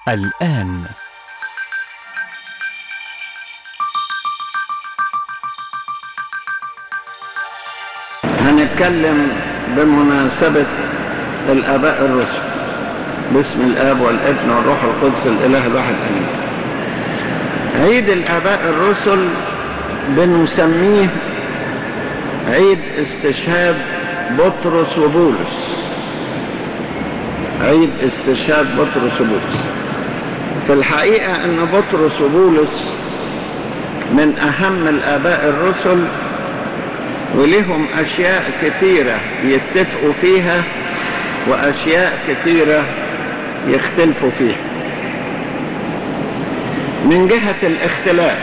الآن هنتكلم بمناسبة الآباء الرسل باسم الآب والابن والروح القدس الإله الواحد أمين عيد الآباء الرسل بنسميه عيد استشهاد بطرس وبولس عيد استشهاد بطرس وبولس في الحقيقة أن بطرس وبولس من أهم الآباء الرسل ولهم أشياء كتيرة يتفقوا فيها وأشياء كتيرة يختلفوا فيها من جهة الاختلاف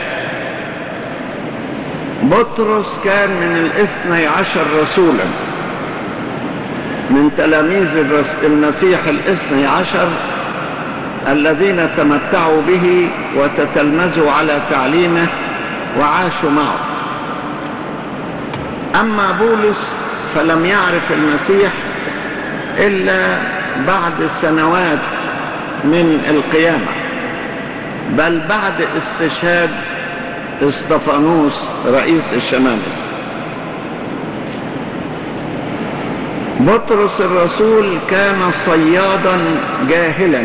بطرس كان من الاثني عشر رسولا من تلاميذ المسيح الاثني عشر الذين تمتعوا به وتتلمذوا على تعليمه وعاشوا معه أما بولس فلم يعرف المسيح إلا بعد سنوات من القيامة بل بعد استشهاد اسطفانوس رئيس الشمامسة بطرس الرسول كان صيادا جاهلا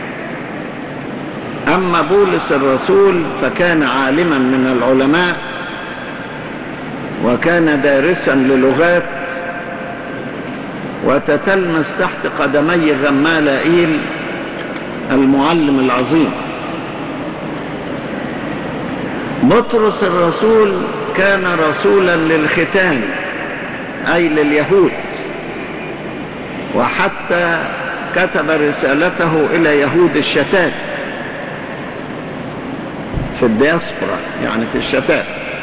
أما بولس الرسول فكان عالما من العلماء وكان دارسا للغات وتتلمس تحت قدمي غمالائيل المعلم العظيم بطرس الرسول كان رسولا للختان أي لليهود وحتى كتب رسالته إلى يهود الشتات في الدياسبرا يعني في الشتات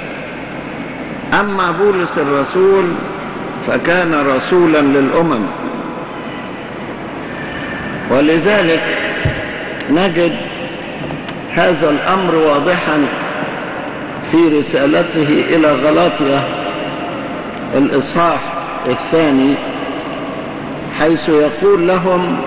أما بولس الرسول فكان رسولا للأمم ولذلك نجد هذا الأمر واضحا في رسالته إلى غلاطيا الإصحاح الثاني حيث يقول لهم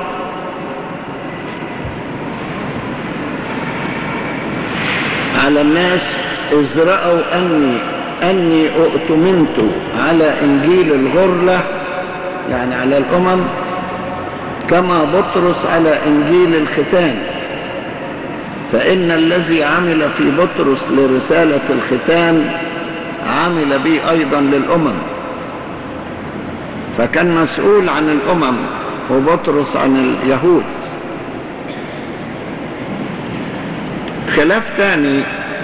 على الناس إذ رأوا أني أني أؤتمنت على إنجيل الغرلة يعني على الأمم كما بطرس على إنجيل الختان فإن الذي عمل في بطرس لرسالة الختان عمل بي أيضا للأمم فكان مسؤول عن الأمم وبطرس عن اليهود خلاف تاني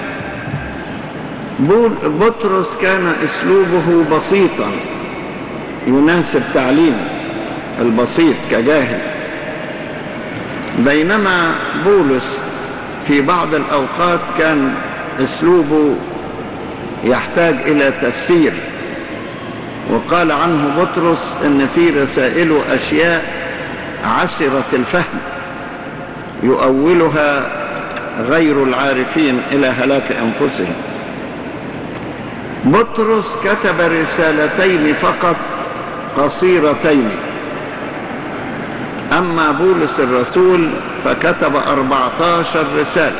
بطرس كان اسلوبه بسيطا يناسب تعليمه البسيط كجاهل بينما بولس في بعض الاوقات كان اسلوبه يحتاج الى تفسير وقال عنه بطرس ان في رسائله اشياء عسره الفهم يؤولها غير العارفين الى هلاك انفسهم بطرس كتب رسالتين فقط قصيرتين أما بولس الرسول فكتب أربعة عشر رسالة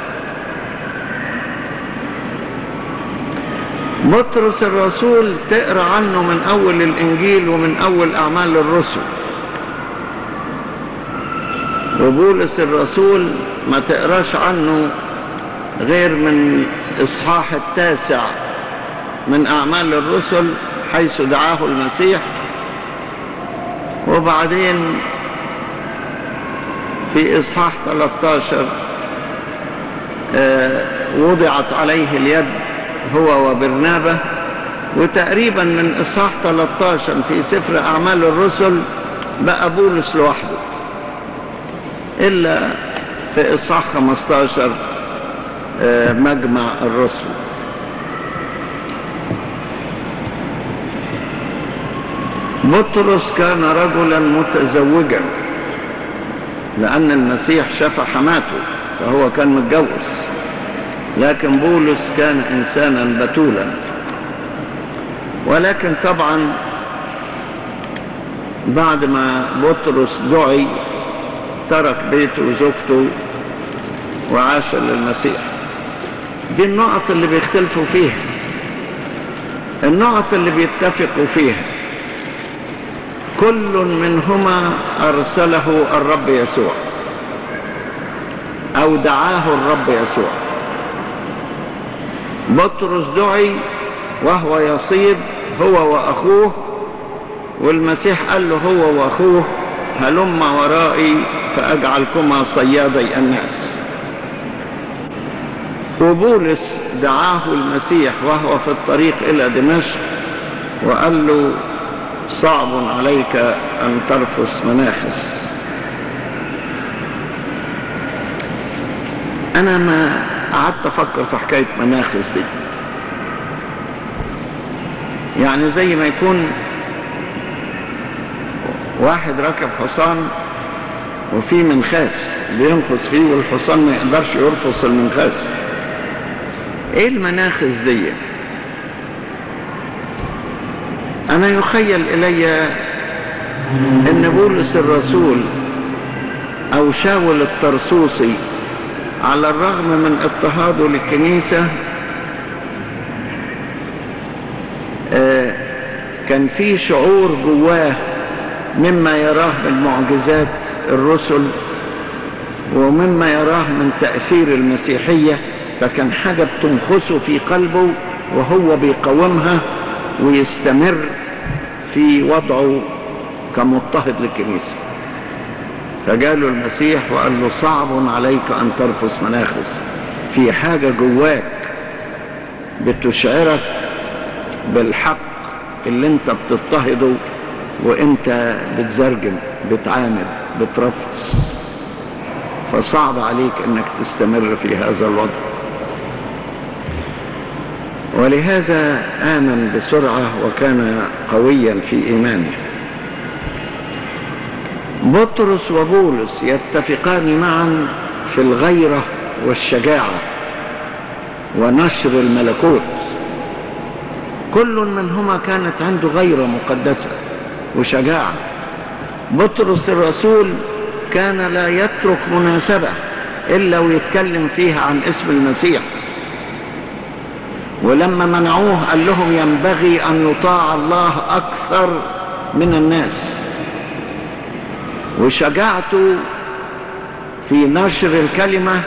بطرس الرسول تقرأ عنه من أول الإنجيل ومن أول أعمال الرسل وبولس الرسول ما تقراش عنه غير من إصحاح التاسع من أعمال الرسل حيث دعاه المسيح وبعدين في إصحاح 13 آه وضعت عليه اليد هو وبرنابة وتقريبا من إصحاح 13 في سفر أعمال الرسل بقى بولس لوحده إلا في إصحاح 15 آه مجمع الرسل بطرس كان رجلا متزوجا لأن المسيح شفى حماته فهو كان متجوز لكن بولس كان إنسانا بتولا ولكن طبعا بعد ما بطرس دعي ترك بيته وزوجته وعاش للمسيح دي النقط اللي بيختلفوا فيها النقط اللي بيتفقوا فيها كل منهما أرسله الرب يسوع أو دعاه الرب يسوع بطرس دعي وهو يصيد هو وأخوه والمسيح قال له هو وأخوه هلم ورائي فأجعلكما صيادي الناس وبولس دعاه المسيح وهو في الطريق إلى دمشق وقال له صعب عليك أن ترفس مناخس أنا ما قعدت أفكر في حكاية مناخس دي يعني زي ما يكون واحد راكب حصان وفي منخاس بينخس فيه والحصان ما يقدرش يرفص المنخاس ايه المناخس دي انا يخيل الي ان بولس الرسول او شاول الطرسوسي على الرغم من اضطهاده للكنيسة آه كان في شعور جواه مما يراه من معجزات الرسل ومما يراه من تأثير المسيحية فكان حاجة بتنخسه في قلبه وهو بيقاومها ويستمر في وضعه كمضطهد للكنيسة فجاله المسيح وقال له صعب عليك أن ترفس مناخس في حاجة جواك بتشعرك بالحق اللي انت بتضطهده وانت بتزرجم بتعاند بترفس فصعب عليك انك تستمر في هذا الوضع ولهذا آمن بسرعة وكان قويا في إيمانه بطرس وبولس يتفقان معا في الغيرة والشجاعة ونشر الملكوت كل منهما كانت عنده غيرة مقدسة وشجاعة بطرس الرسول كان لا يترك مناسبة إلا ويتكلم فيها عن اسم المسيح ولما منعوه قال لهم ينبغي أن يطاع الله أكثر من الناس وشجاعته في نشر الكلمة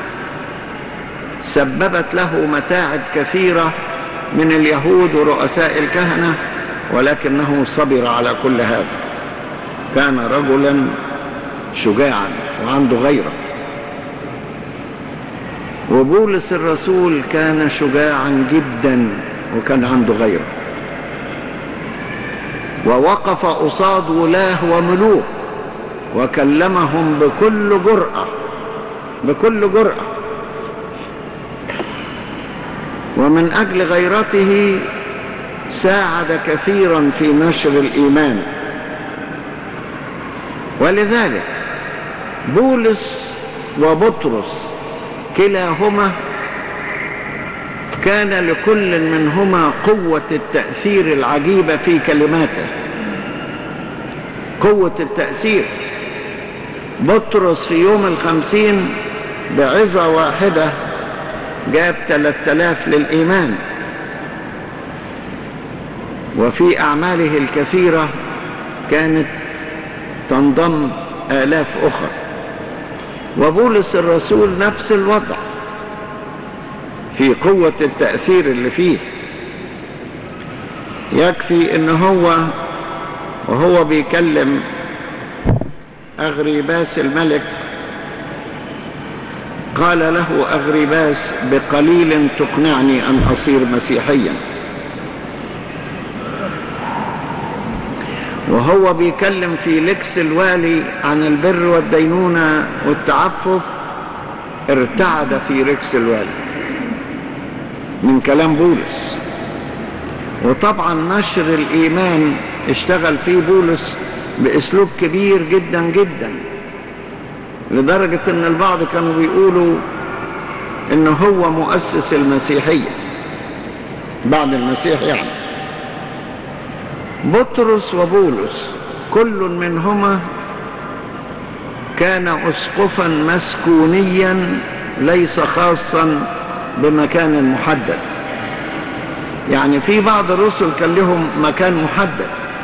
سببت له متاعب كثيرة من اليهود ورؤساء الكهنة ولكنه صبر على كل هذا كان رجلا شجاعا وعنده غيره وبولس الرسول كان شجاعا جدا وكان عنده غيره ووقف قصاد ولاه وملوك وكلمهم بكل جرأة بكل جرأة ومن أجل غيرته ساعد كثيرا في نشر الإيمان ولذلك بولس وبطرس كلاهما كان لكل منهما قوة التأثير العجيبة في كلماته قوة التأثير بطرس في يوم الخمسين بعظة واحدة جاب ثلاثة آلاف للإيمان وفي أعماله الكثيرة كانت تنضم آلاف أخرى وبولس الرسول نفس الوضع في قوة التأثير اللي فيه يكفي ان هو وهو بيكلم أغريباس الملك قال له أغريباس بقليل تقنعني أن أصير مسيحيا وهو بيكلم في لكس الوالي عن البر والدينونة والتعفف ارتعد في ركس الوالي من كلام بولس وطبعا نشر الإيمان اشتغل فيه بولس بأسلوب كبير جدا جدا لدرجة ان البعض كانوا بيقولوا ان هو مؤسس المسيحية بعد المسيح يعني بطرس وبولس كل منهما كان أسقفا مسكونيا ليس خاصا بمكان محدد يعني في بعض الرسل كان لهم مكان محدد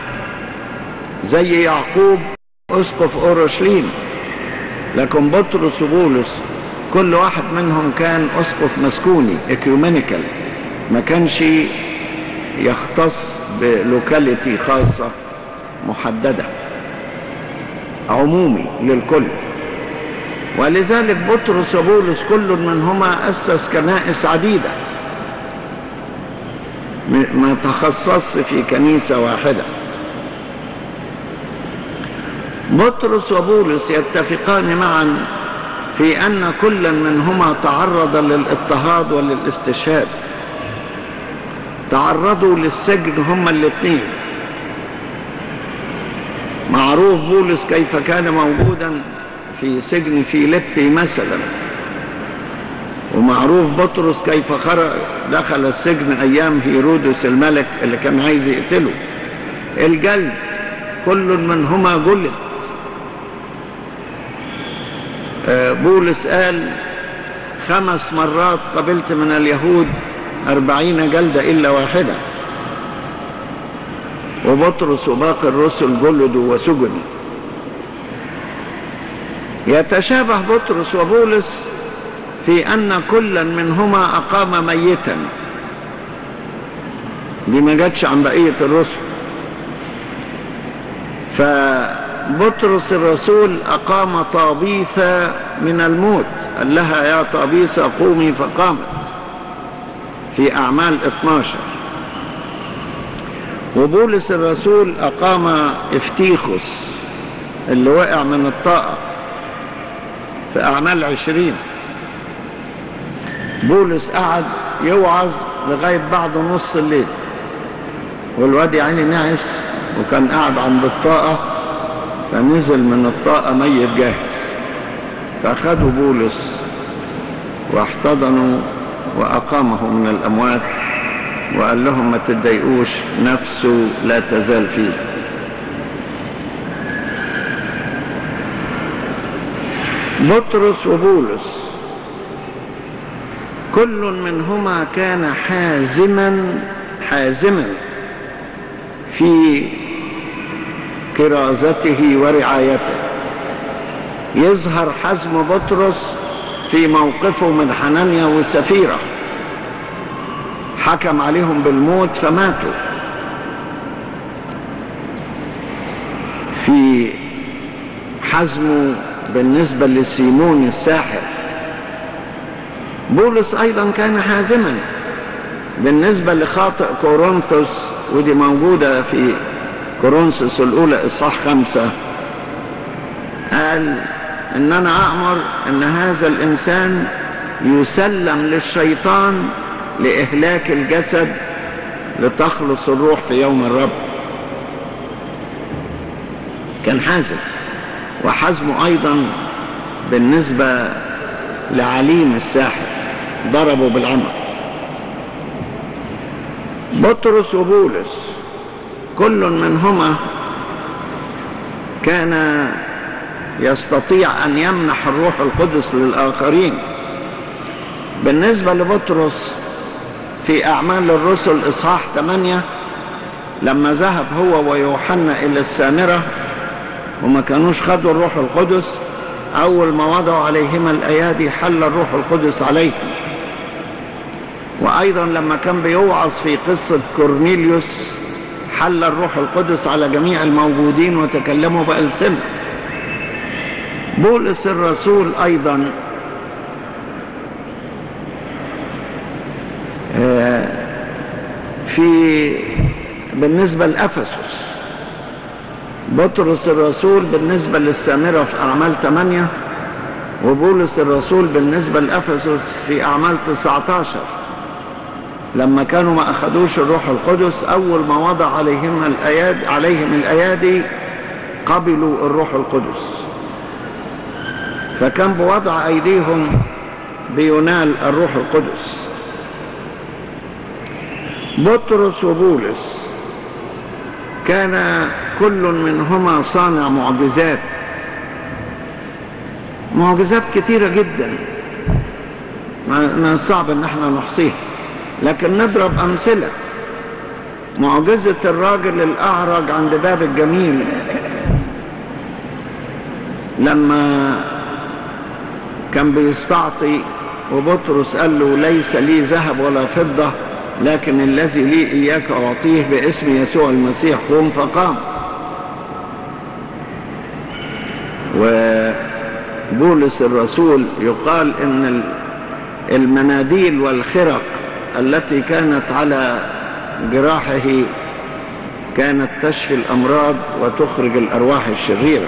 زي يعقوب أسقف أورشليم لكن بطرس وبولس كل واحد منهم كان أسقف مسكوني اكيومينيكال ما كانش يختص بلوكاليتي خاصة محددة عمومي للكل ولذلك بطرس وبولس كل منهما أسس كنائس عديدة ما تخصص في كنيسة واحدة بطرس وبولس يتفقان معا في أن كل منهما تعرض للاضطهاد وللاستشهاد تعرضوا للسجن هما الاثنين معروف بولس كيف كان موجودا في سجن فيليبي مثلا ومعروف بطرس كيف خرج دخل السجن ايام هيرودس الملك اللي كان عايز يقتله الجلد كل منهما جلد بولس قال خمس مرات قبلت من اليهود أربعين جلدة إلا واحدة وبطرس وباقي الرسل جلدوا وسجنوا يتشابه بطرس وبولس في أن كلا منهما أقام ميتا دي ما جاتش عن بقية الرسل فبطرس الرسول أقام طابيثة من الموت قال لها يا طابيثة قومي فقامت في أعمال 12 وبولس الرسول أقام افتيخوس اللي وقع من الطاقة في أعمال عشرين بولس قعد يوعظ لغاية بعد نص الليل والواد يعني نعس وكان قاعد عند الطاقة فنزل من الطاقة ميت جاهز فأخذوا بولس واحتضنوا وأقامه من الأموات وقال لهم ما تتضايقوش نفسه لا تزال فيه بطرس وبولس كل منهما كان حازما حازما في كرازته ورعايته يظهر حزم بطرس في موقفه من حنانيا وسفيرة حكم عليهم بالموت فماتوا في حزمه بالنسبة لسيمون الساحر بولس أيضا كان حازما بالنسبة لخاطئ كورنثوس ودي موجودة في كورنثوس الأولى إصحاح خمسة قال إن أنا أأمر إن هذا الإنسان يسلم للشيطان لإهلاك الجسد لتخلص الروح في يوم الرب كان حازم وحزمه أيضا بالنسبة لعليم الساحر ضربه بالعمر بطرس وبولس كل منهما كان يستطيع أن يمنح الروح القدس للآخرين بالنسبة لبطرس في أعمال الرسل إصحاح 8 لما ذهب هو ويوحنا إلى السامرة وما كانوش خدوا الروح القدس أول ما وضعوا عليهما الأيادي حل الروح القدس عليهم وأيضا لما كان بيوعظ في قصة كورنيليوس حل الروح القدس على جميع الموجودين وتكلموا بألسنة بولس الرسول أيضا في بالنسبة لأفسس بطرس الرسول بالنسبة للسامرة في أعمال 8 وبولس الرسول بالنسبة لأفسس في أعمال 19 لما كانوا ما أخذوش الروح القدس أول ما وضع عليهم الأياد عليهم الأيادي قبلوا الروح القدس فكان بوضع أيديهم بينال الروح القدس بطرس وبولس كان كل منهما صانع معجزات معجزات كتيرة جدا من الصعب ان احنا نحصيها لكن نضرب امثلة معجزة الراجل الاعرج عند باب الجميل لما كان بيستعطي وبطرس قال له ليس لي ذهب ولا فضة لكن الذي لي إياك أعطيه باسم يسوع المسيح قوم فقام وبولس الرسول يقال ان المناديل والخرق التي كانت على جراحه كانت تشفي الامراض وتخرج الارواح الشريره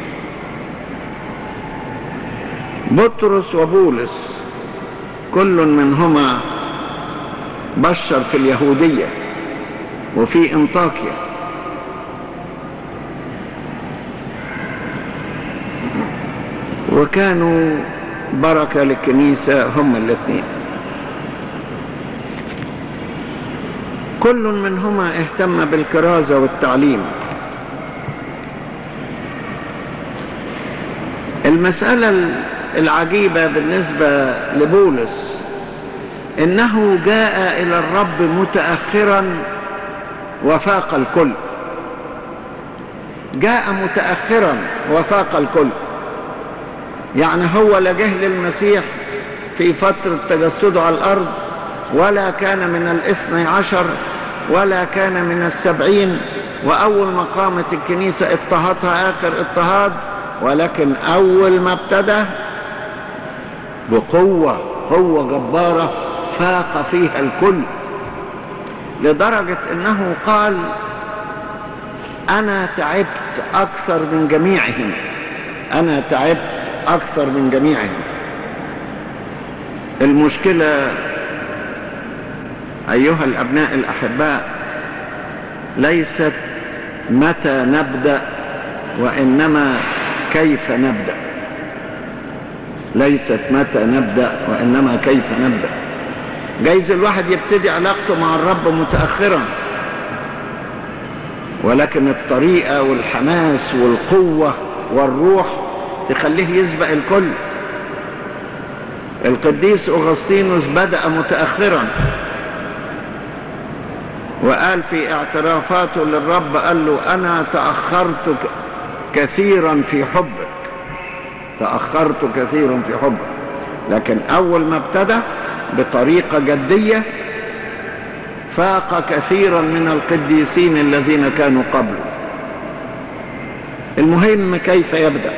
بطرس وبولس كل منهما بشر في اليهوديه وفي انطاكيا وكانوا بركة للكنيسة هم الاثنين كل منهما اهتم بالكرازة والتعليم المسألة العجيبة بالنسبة لبولس انه جاء الى الرب متأخرا وفاق الكل جاء متأخرا وفاق الكل يعني هو لا جه للمسيح في فترة تجسده على الأرض ولا كان من الاثني عشر ولا كان من السبعين وأول ما قامت الكنيسة اضطهدها آخر اضطهاد ولكن أول ما ابتدى بقوة قوة جبارة فاق فيها الكل لدرجة أنه قال أنا تعبت أكثر من جميعهم أنا تعبت أكثر من جميعهم المشكلة أيها الأبناء الأحباء ليست متى نبدأ وإنما كيف نبدأ ليست متى نبدأ وإنما كيف نبدأ جايز الواحد يبتدي علاقته مع الرب متأخرا ولكن الطريقة والحماس والقوة والروح تخليه يسبق الكل القديس أغسطينوس بدأ متأخرا وقال في اعترافاته للرب قال له أنا تأخرت كثيرا في حبك تأخرت كثيرا في حبك لكن أول ما ابتدى بطريقة جدية فاق كثيرا من القديسين الذين كانوا قبله المهم كيف يبدأ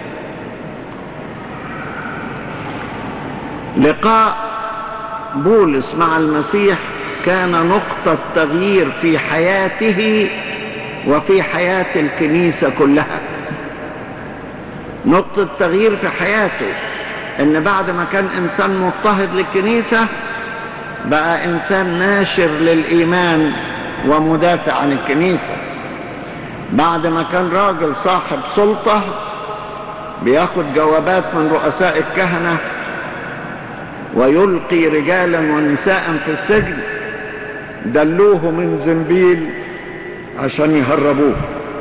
لقاء بولس مع المسيح كان نقطة تغيير في حياته وفي حياة الكنيسة كلها نقطة تغيير في حياته ان بعد ما كان انسان مضطهد للكنيسة بقى انسان ناشر للايمان ومدافع عن الكنيسة بعد ما كان راجل صاحب سلطة بياخد جوابات من رؤساء الكهنة ويلقي رجالا ونساء في السجن دلوه من زنبيل عشان يهربوه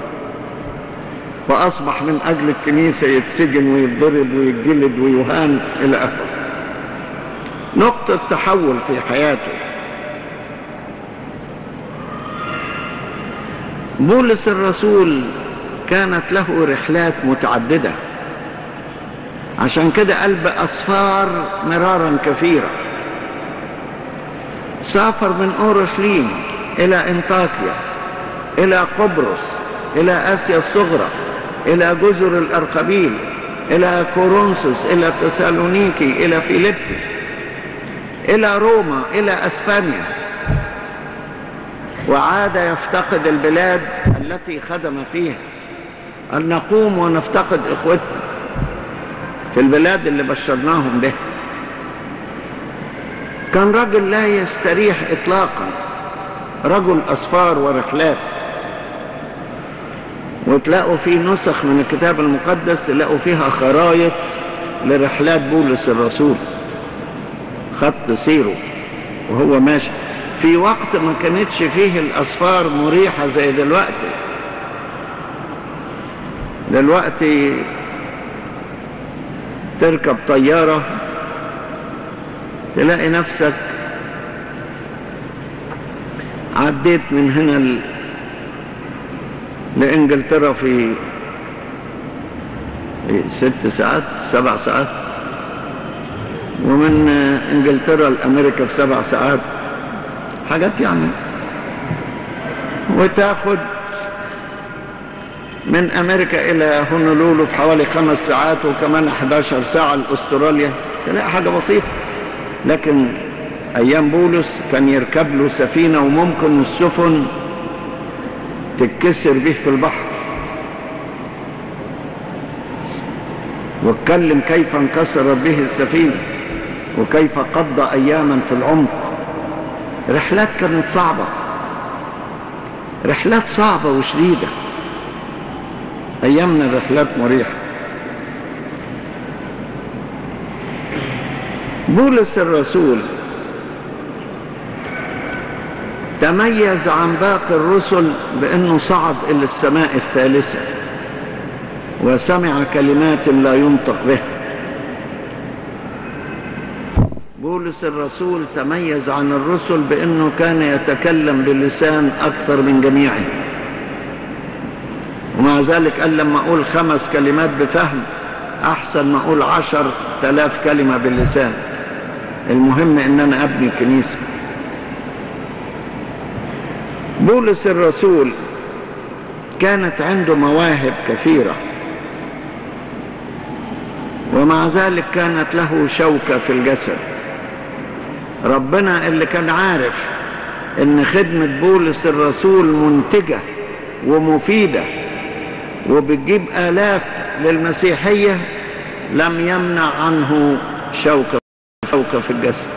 فأصبح من أجل الكنيسة يتسجن ويتضرب ويتجلد ويهان إلى آخره نقطة تحول في حياته بولس الرسول كانت له رحلات متعددة عشان كده قال بأسفار مرارا كثيرة سافر من أورشليم إلى إنطاكيا إلى قبرص إلى آسيا الصغرى إلى جزر الأرخبيل إلى كورنثوس إلى تسالونيكي إلى فيليبي إلى روما إلى أسبانيا وعاد يفتقد البلاد التي خدم فيها أن نقوم ونفتقد إخوتنا في البلاد اللي بشرناهم به كان رجل لا يستريح إطلاقا رجل أسفار ورحلات وتلاقوا في نسخ من الكتاب المقدس تلاقوا فيها خرايط لرحلات بولس الرسول خط سيره وهو ماشي في وقت ما كانتش فيه الأسفار مريحة زي دلوقتي تركب طيارة تلاقي نفسك عديت من هنا ل... لإنجلترا في ست ساعات سبع ساعات ومن إنجلترا لأمريكا في سبع ساعات حاجات يعني وتاخد من أمريكا إلى هونولولو في حوالي خمس ساعات وكمان 11 ساعة لأستراليا تلاقي حاجة بسيطة لكن أيام بولس كان يركب له سفينة وممكن السفن تتكسر به في البحر واتكلم كيف انكسرت به السفينة وكيف قضى أياما في العمق رحلات كانت صعبة رحلات صعبة وشديدة أيامنا الرحلات مريحة بولس الرسول تميز عن باقي الرسل بأنه صعد إلى السماء الثالثة وسمع كلمات لا ينطق به بولس الرسول تميز عن الرسل بأنه كان يتكلم بلسان أكثر من جميعهم ومع ذلك قال لما أقول خمس كلمات بفهم أحسن ما أقول عشر تلاف كلمة باللسان المهم أن أنا أبني كنيسة بولس الرسول كانت عنده مواهب كثيرة ومع ذلك كانت له شوكة في الجسد ربنا اللي كان عارف ان خدمة بولس الرسول منتجة ومفيدة وبتجيب آلاف للمسيحية لم يمنع عنه شوكة شوكة في الجسد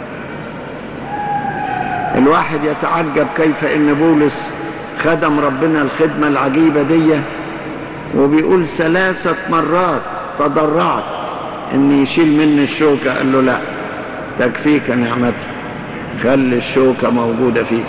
الواحد يتعجب كيف ان بولس خدم ربنا الخدمة العجيبة دي وبيقول ثلاثة مرات تضرعت ان يشيل مني الشوكة قال له لا تكفيك نعمتي خلي الشوكة موجودة فيك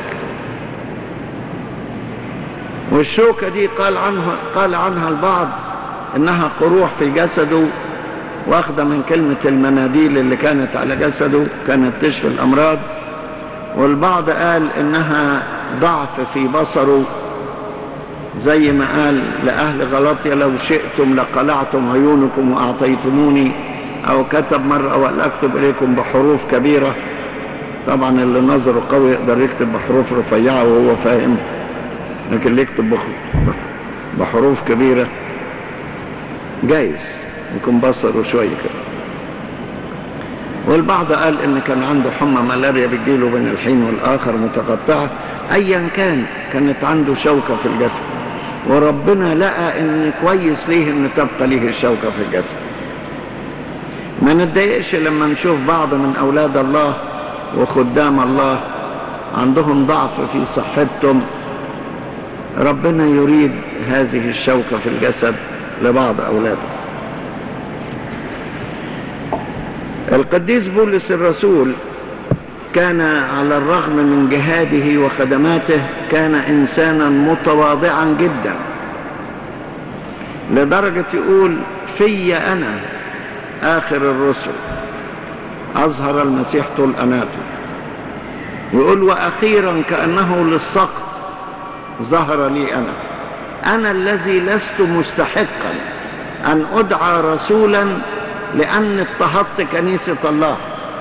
والشوكة دي قال عنها, قال عنها البعض انها قروح في جسده واخدة من كلمة المناديل اللي كانت على جسده كانت تشفي الامراض والبعض قال انها ضعف في بصره زي ما قال لأهل غلطية لو شئتم لقلعتم عيونكم وأعطيتموني أو كتب مرة وقال أكتب إليكم بحروف كبيرة طبعا اللي نظره قوي يقدر يكتب بحروف رفيعة وهو فاهم لكن اللي يكتب بحروف كبيرة جايز يكون بصره شوية كده والبعض قال ان كان عنده حمى ملاريا بتجيله بين الحين والاخر متقطعه ايا كان كانت عنده شوكه في الجسد وربنا لقى ان كويس ليه ان تبقى ليه الشوكه في الجسد ما نتضايقش لما نشوف بعض من اولاد الله وخدام الله عندهم ضعف في صحتهم ربنا يريد هذه الشوكه في الجسد لبعض اولاده القديس بولس الرسول كان على الرغم من جهاده وخدماته كان إنسانا متواضعا جدا لدرجة يقول في أنا آخر الرسل أظهر المسيح طول أناته يقول وأخيرا كأنه للسقط ظهر لي أنا أنا الذي لست مستحقا أن أدعى رسولا لأن اضطهدت كنيسة الله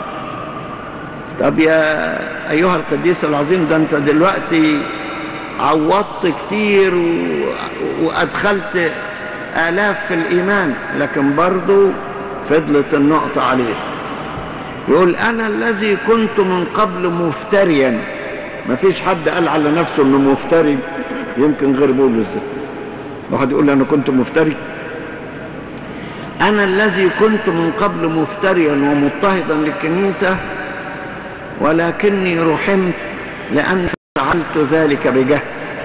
طب يا أيها القديس العظيم ده أنت دلوقتي عوضت كتير و... وأدخلت آلاف في الإيمان لكن برضو فضلت النقطة عليه يقول أنا الذي كنت من قبل مفتريا ما فيش حد قال على نفسه انه مفتري يمكن غير بولس ده واحد يقول انا كنت مفتري أنا الذي كنت من قبل مفتريا ومضطهدا للكنيسة ولكني رحمت لأن فعلت ذلك بجهل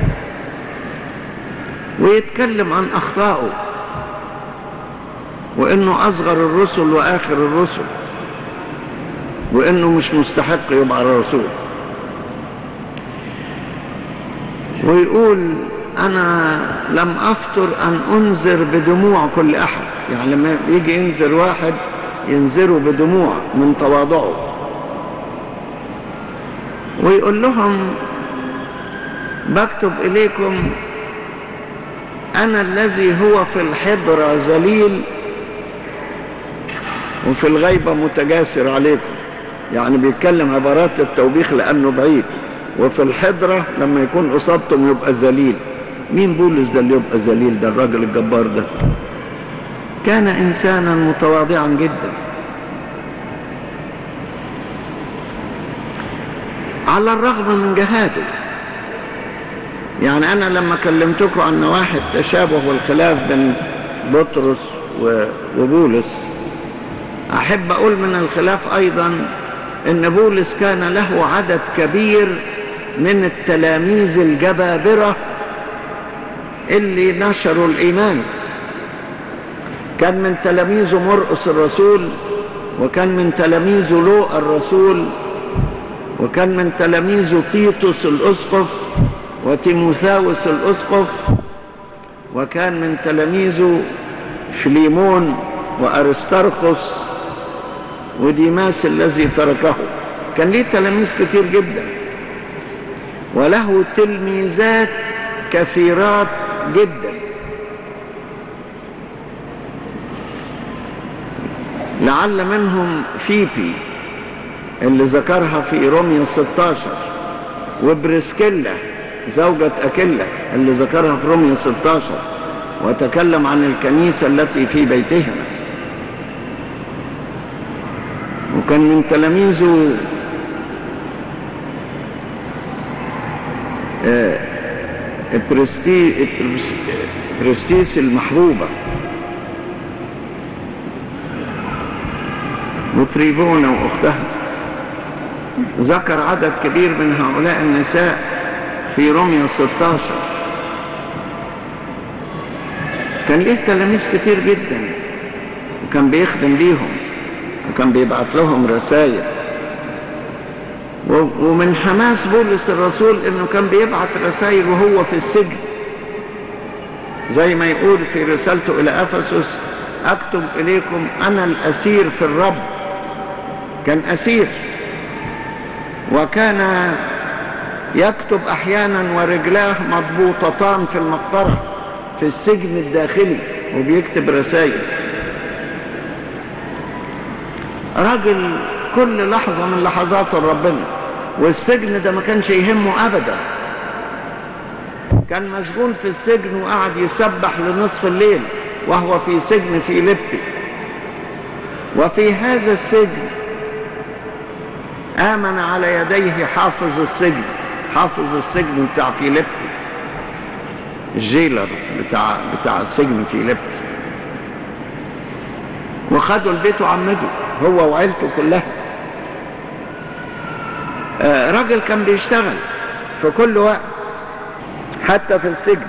ويتكلم عن أخطائه وإنه أصغر الرسل وآخر الرسل وإنه مش مستحق يبقى رسول ويقول أنا لم أفتر أن أنذر بدموع كل أحد يعني لما يجي ينذر واحد ينذره بدموع من تواضعه ويقول لهم بكتب إليكم أنا الذي هو في الحضرة ذليل وفي الغيبة متجاسر عليكم يعني بيتكلم عبارات التوبيخ لأنه بعيد وفي الحضرة لما يكون قصادتم يبقى ذليل مين بولس ده اللي يبقى ذليل ده الراجل الجبار ده كان إنسانا متواضعا جدا على الرغم من جهاده يعني أنا لما كلمتكم عن نواحي التشابه والخلاف بين بطرس وبولس أحب أقول من الخلاف أيضا أن بولس كان له عدد كبير من التلاميذ الجبابرة اللي نشروا الإيمان كان من تلاميذه مرقس الرسول وكان من تلاميذه لوقا الرسول وكان من تلاميذه تيتوس الأسقف وتيموثاوس الأسقف وكان من تلاميذه فليمون وأرسترخس وديماس الذي تركه كان ليه تلاميذ كتير جدا وله تلميذات كثيرات جدا لعل منهم فيبي اللي ذكرها في روميا 16 وبرسكيلا زوجة أكيلا اللي ذكرها في روميا 16 وتكلم عن الكنيسة التي في بيتها وكان من تلاميذه آه برستي برستيس المحبوبة وتريبونا وأختها ذكر عدد كبير من هؤلاء النساء في روميا 16 كان ليه تلاميذ كتير جدا وكان بيخدم بيهم وكان بيبعت لهم رسائل ومن حماس بولس الرسول انه كان بيبعت رسائل وهو في السجن زي ما يقول في رسالته الى افسس اكتب اليكم انا الاسير في الرب كان اسير وكان يكتب احيانا ورجلاه مضبوطتان في المقطره في السجن الداخلي وبيكتب رسائل راجل كل لحظة من لحظات ربنا والسجن ده ما كانش يهمه أبدا كان مسجون في السجن وقعد يسبح لنصف الليل وهو في سجن في لبي وفي هذا السجن آمن على يديه حافظ السجن حافظ السجن بتاع فيليبي الجيلر بتاع بتاع السجن في ليبي وخدوا البيت وعمدوا هو وعيلته كلها آه راجل كان بيشتغل في كل وقت حتى في السجن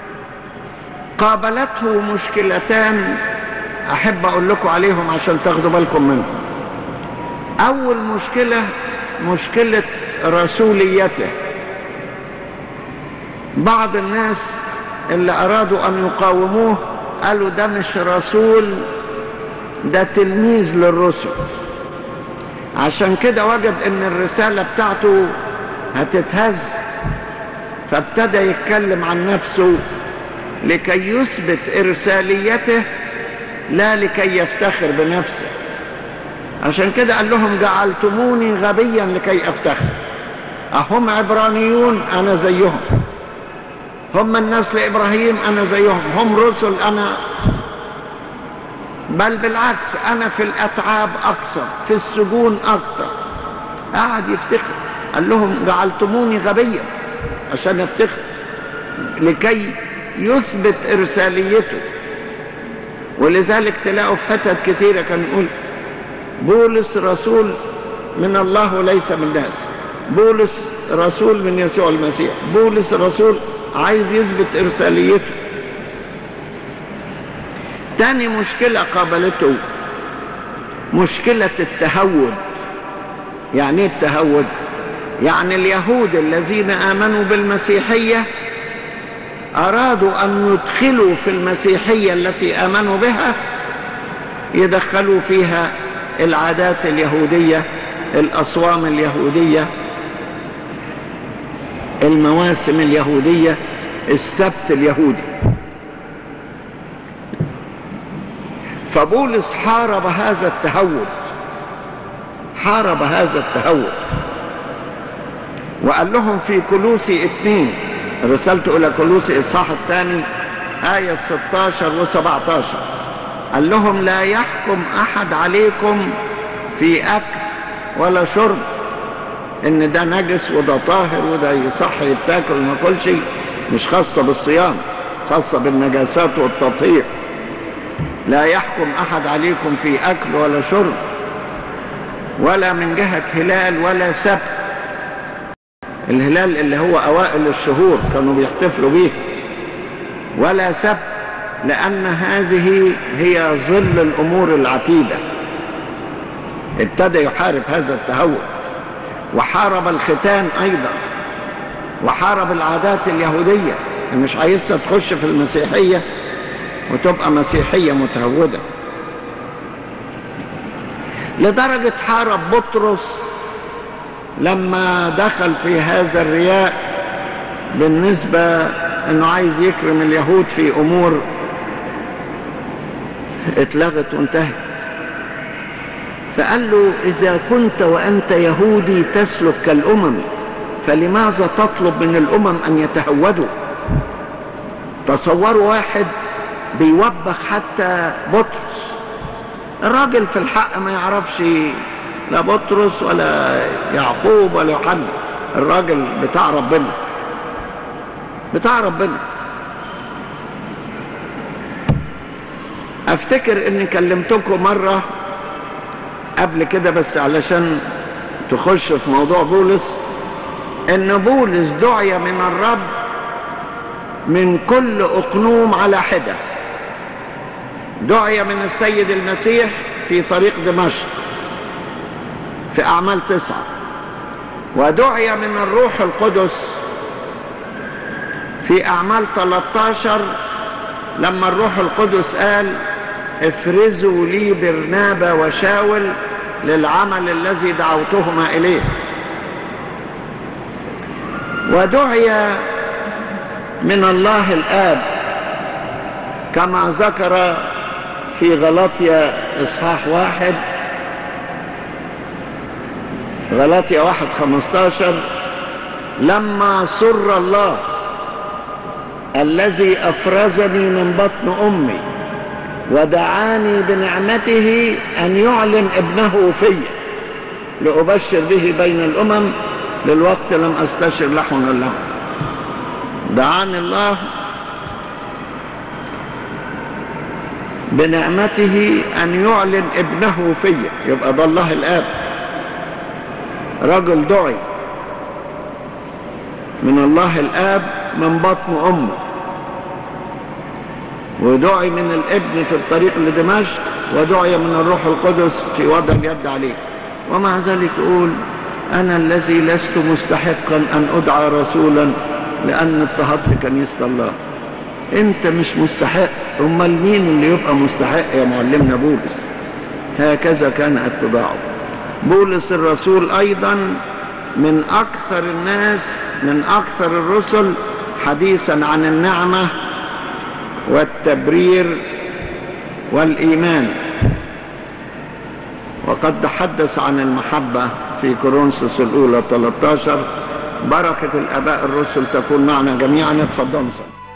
قابلته مشكلتان احب اقول لكم عليهم عشان تاخدوا بالكم منهم اول مشكلة مشكلة رسوليته بعض الناس اللي ارادوا ان يقاوموه قالوا ده مش رسول ده تلميذ للرسل عشان كده وجد ان الرسالة بتاعته هتتهز فابتدى يتكلم عن نفسه لكي يثبت ارساليته لا لكي يفتخر بنفسه عشان كده قال لهم جعلتموني غبيا لكي افتخر اهم عبرانيون انا زيهم هم الناس لابراهيم انا زيهم هم رسل انا بل بالعكس انا في الاتعاب اكثر في السجون اكثر قعد يفتخر قال لهم جعلتموني غبيا عشان يفتخر لكي يثبت ارساليته ولذلك تلاقوا في حتت كتيره كان يقول بولس رسول من الله وليس من الناس بولس رسول من يسوع المسيح بولس رسول عايز يثبت ارساليته تاني مشكلة قابلته مشكلة التهود يعني ايه التهود يعني اليهود الذين آمنوا بالمسيحية أرادوا أن يدخلوا في المسيحية التي آمنوا بها يدخلوا فيها العادات اليهودية الأصوام اليهودية المواسم اليهودية السبت اليهودي فبولس حارب هذا التهود حارب هذا التهود وقال لهم في كلوسي اثنين رسالته الى كلوسي اصحاح الثاني آية 16 و 17 قال لهم لا يحكم أحد عليكم في أكل ولا شرب إن ده نجس وده طاهر وده يصح يتاكل وما كلش مش خاصة بالصيام خاصة بالنجاسات والتطهير لا يحكم أحد عليكم في أكل ولا شرب ولا من جهة هلال ولا سبت الهلال اللي هو أوائل الشهور كانوا بيحتفلوا بيه ولا سبت لأن هذه هي ظل الأمور العتيدة ابتدى يحارب هذا التهور وحارب الختان أيضا وحارب العادات اليهودية مش عايزها تخش في المسيحية وتبقى مسيحية متهودة لدرجة حارب بطرس لما دخل في هذا الرياء بالنسبة انه عايز يكرم اليهود في امور اتلغت وانتهت فقال له اذا كنت وانت يهودي تسلك كالامم فلماذا تطلب من الامم ان يتهودوا تصوروا واحد بيوبخ حتى بطرس الراجل في الحق ما يعرفش لا بطرس ولا يعقوب ولا يوحنا الراجل بتاع ربنا بتاع ربنا افتكر اني كلمتكم مرة قبل كده بس علشان تخش في موضوع بولس ان بولس دعي من الرب من كل اقنوم على حدة دعي من السيد المسيح في طريق دمشق في اعمال تسعة ودعي من الروح القدس في أعمال 13 لما الروح القدس قال افرزوا لي برنابا وشاول للعمل الذي دعوتهما إليه ودعي من الله الآب كما ذكر في غلطية إصحاح واحد غلطية واحد خمستاشر لما سر الله الذي أفرزني من بطن أمي ودعاني بنعمته أن يعلن ابنه في لأبشر به بين الأمم للوقت لم أستشر لحم اللحم دعاني الله بنعمته أن يعلن ابنه في يبقى ده الله الآب رجل دعي من الله الآب من بطن أمه ودعي من الابن في الطريق لدمشق ودعي من الروح القدس في وضع اليد عليه ومع ذلك يقول أنا الذي لست مستحقا أن أدعى رسولا لأن اضطهدت كنيسة الله أنت مش مستحق أمال مين اللي يبقى مستحق يا معلمنا بولس هكذا كان اتضاعه بولس الرسول أيضا من أكثر الناس من أكثر الرسل حديثا عن النعمة والتبرير والإيمان وقد تحدث عن المحبة في كورنثوس الأولى 13 بركة الآباء الرسل تكون معنا جميعا اتفضلوا